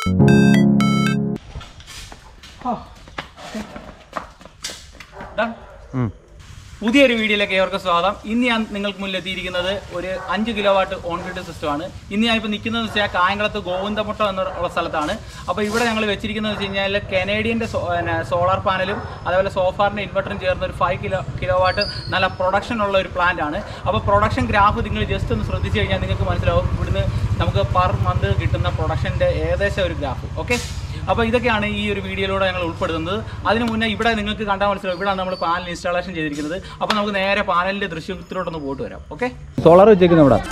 Done. പുതിയൊരു വീഡിയോയിലേക്ക് ഏവർക്കും സ്വാഗതം ഇന്ന് ഞാൻ നിങ്ങൾക്ക് മുന്നിൽ എത്തിയിരിക്കുന്നത് ഒരു അഞ്ച് കിലോ വാട്ട് ഓൺ ഗ്രിഡ് സിസ്റ്റമാണ് ഇന്ന് ഞാനിപ്പോൾ നിൽക്കുന്നത് വെച്ചാൽ കായംകുളത്ത് ഗോവിന്ദമുട്ടം എന്നുള്ള സ്ഥലത്താണ് അപ്പോൾ ഇവിടെ ഞങ്ങൾ വെച്ചിരിക്കുന്നത് വെച്ച് കഴിഞ്ഞാൽ കനേഡിയൻ്റെ സോളാർ പാനലും അതേപോലെ സോഫാറിൻ്റെ ഇൻവെർട്ടറും ചേർന്ന ഒരു ഫൈവ് കിലോ കിലോ വാട്ട് നല്ല പ്രൊഡക്ഷൻ ഉള്ള ഒരു പ്ലാന്റ് ആണ് അപ്പോൾ പ്രൊഡക്ഷൻ ഗ്രാഫ് നിങ്ങൾ ജസ്റ്റ് ഒന്ന് ശ്രദ്ധിച്ചു കഴിഞ്ഞാൽ നിങ്ങൾക്ക് മനസ്സിലാവും ഇവിടുന്ന് നമുക്ക് പെർ മന്ത് കിട്ടുന്ന പ്രൊഡക്ഷൻ്റെ ഏകദേശം ഒരു ഗ്രാഫ് ഓക്കെ അപ്പോൾ ഇതൊക്കെയാണ് ഈ ഒരു വീഡിയോയിലൂടെ ഞങ്ങൾ ഉൾപ്പെടുത്തുന്നത് അതിന് മുന്നേ ഇവിടെ നിങ്ങൾക്ക് കണ്ടാൽ മനസ്സിലാവും ഇവിടെയാണ് നമ്മൾ പാനൽ ഇൻസ്റ്റാളേഷൻ ചെയ്തിരിക്കുന്നത് അപ്പോൾ നമുക്ക് നേരെ പാനലിൻ്റെ ദൃശ്യത്തിലോട്ടൊന്ന് പോയിട്ട് വരാം ഓക്കെ സോളാർ വെച്ചേക്കുന്നത് ഇവിടെ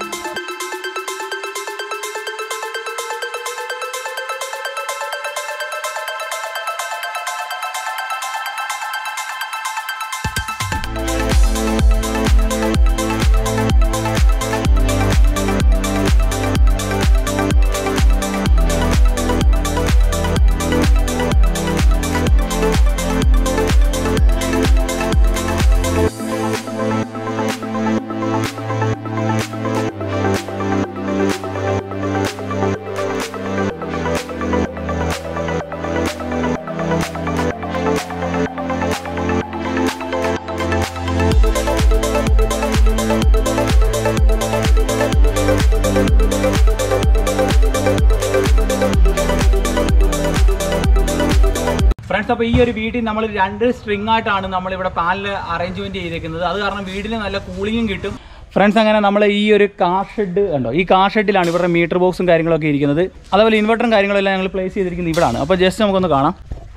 ഫ്രണ്ട്സ് അപ്പോൾ ഈ ഒരു വീട്ടിൽ നമ്മൾ രണ്ട് സ്ട്രിങ് ആയിട്ടാണ് നമ്മളിവിടെ പാനൽ അറേഞ്ച്മെന്റ് ചെയ്തേക്കുന്നത് അത് കാരണം വീടിന് നല്ല കൂളിങ്ങും കിട്ടും ഫ്രണ്ട്സ് അങ്ങനെ നമ്മൾ ഈ ഒരു കാർ ഷെഡ് കണ്ടോ ഈ കാർ ഷെഡിലാണ് ഇവരുടെ മീറ്റർ ബോക്സും കാര്യങ്ങളൊക്കെ ഇരിക്കുന്നത് അതേപോലെ ഇൻവെർട്ടറും കാര്യങ്ങളെല്ലാം ഞങ്ങൾ പ്ലേസ് ചെയ്തിരിക്കുന്നത് ഇവിടാണ് അപ്പോൾ ജസ്റ്റ് നമുക്കൊന്ന് കാണാം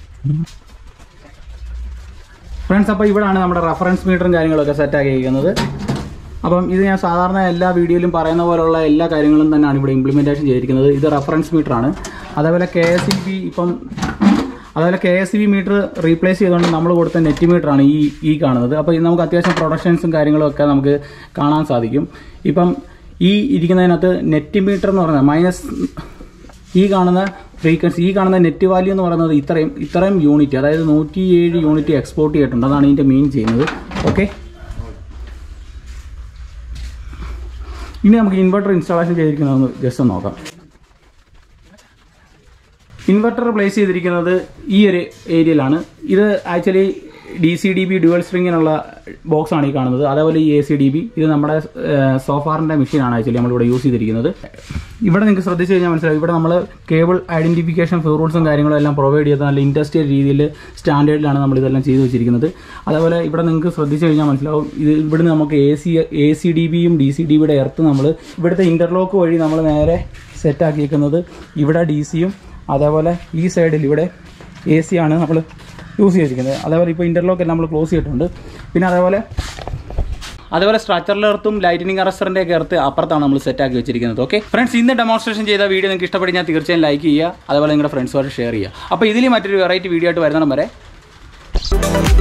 ഫ്രണ്ട്സ് അപ്പോൾ ഇവിടാണ് നമ്മുടെ റെഫറൻസ് മീറ്ററും കാര്യങ്ങളൊക്കെ സെറ്റ് ആക്കിയിരിക്കുന്നത് അപ്പം ഇത് ഞാൻ സാധാരണ എല്ലാ വീഡിയോയിലും പറയുന്ന പോലുള്ള എല്ലാ കാര്യങ്ങളും തന്നെയാണ് ഇവിടെ ഇംപ്ലിമെൻറ്റേഷൻ ചെയ്തിരിക്കുന്നത് ഇത് റെഫറൻസ് മീറ്ററാണ് അതേപോലെ കെ എസ് ഇ ബി ഇപ്പം അതുപോലെ K S B meter replace ചെയ്തുകൊണ്ട് നമ്മൾ കൊടുത്ത നെറ്റ് മീറ്ററാണ് ഈ ഈ കാണുന്നത് അപ്പോൾ ഇത് നമുക്ക് അത്യാവശ്യം പ്രൊഡക്ഷൻസും കാര്യങ്ങളും ഒക്കെ നമുക്ക് കാണാൻ സാധിക്കും ഇപ്പം ഈ ഇരിക്കുന്നതിനകത്ത് നെറ്റ് മീറ്റർ എന്ന് പറയുന്നത് മൈനസ് ഈ കാണുന്ന ഫ്രീക്വൻസി ഈ കാണുന്ന നെറ്റ് വാല്യൂ എന്ന് പറയുന്നത് ഇത്രയും ഇത്രയും യൂണിറ്റ് അതായത് നൂറ്റി ഏഴ് യൂണിറ്റ് എക്സ്പോർട്ട് ചെയ്തിട്ടുണ്ട് അതാണ് ഇതിൻ്റെ മെയിൻ ചെയ്യുന്നത് ഓക്കെ ഇനി നമുക്ക് ഇൻവെർട്ടർ ഇൻസ്റ്റാളേഷൻ ചെയ്തിരിക്കുന്നതെന്ന് ജസ്റ്റ് ഒന്ന് നോക്കാം ഇൻവെർട്ടർ പ്ലേസ് ചെയ്തിരിക്കുന്നത് ഈ ഒരു ഏരിയയിലാണ് ഇത് actually D C D B dual സ്ട്രിങ്ങിനുള്ള ബോക്സ് ആണ് ഈ കാണുന്നത് അതേപോലെ ഈ എ സി ഡി ബി ഇത് നമ്മുടെ സോഫാറിൻ്റെ മെഷീനാണ് ആക്ച്വലി നമ്മളിവിടെ യൂസ് ചെയ്തിരിക്കുന്നത് ഇവിടെ നിങ്ങൾക്ക് ശ്രദ്ധിച്ചു കഴിഞ്ഞാൽ മനസ്സിലാവും ഇവിടെ നമ്മൾ കേബിൾ ഐഡൻറ്റിഫിക്കേഷൻ റൂൾസും കാര്യങ്ങളും എല്ലാം പ്രൊവൈഡ് ചെയ്ത് നല്ല ഇൻഡസ്ട്രിയൽ രീതിയിൽ സ്റ്റാൻഡേർഡിലാണ് നമ്മൾ ഇതെല്ലാം ചെയ്തു വെച്ചിരിക്കുന്നത് അതേപോലെ ഇവിടെ നിങ്ങൾക്ക് ശ്രദ്ധിച്ചു കഴിഞ്ഞാൽ മനസ്സിലാവും ഇത് ഇവിടുന്ന് നമുക്ക് A C A C D ബിയും ഡി സി ഡി ബിയുടെ എർത്ത് നമ്മൾ ഇവിടുത്തെ ഇൻ്റർലോക്ക് വഴി നമ്മൾ നേരെ സെറ്റ് ആക്കിയേക്കുന്നത് ഇവിടെ ഡി സിയും അതേപോലെ ഈ സൈഡിൽ ഇവിടെ എ സി ആണ് നമ്മൾ യൂസ് ചെയ്തിരിക്കുന്നത് അതേപോലെ ഇപ്പോൾ ഇൻ്റർലോക്ക് എല്ലാം നമ്മൾ ക്ലോസ് ചെയ്തിട്ടുണ്ട് പിന്നെ അതേപോലെ അതേപോലെ സ്ട്രക്ചറിലെ എർത്തും ലൈറ്റിനിങ് അറസ്റ്ററിൻ്റെ ഒക്കെ എർത്ത് അപ്പുറത്താണ് നമ്മൾ സെറ്റ് ആക്കി വെച്ചിരിക്കുന്നത് ഓക്കെ ഫ്രണ്ട്സ് ഇന്ന് ഡെമോൺസ്ട്രേഷൻ ചെയ്ത വീഡിയോ നിങ്ങൾക്ക് ഇഷ്ടപ്പെട്ട് ഞാൻ തീർച്ചയായും ലൈക്ക് ചെയ്യുക അതേപോലെ നിങ്ങളുടെ ഫ്രണ്ട്സുമായിട്ട് ഷെയർ ചെയ്യുക അപ്പോൾ ഇതിൽ മറ്റൊരു വെറൈറ്റി വീഡിയോ ആയിട്ട് വരുന്നിടം വരെ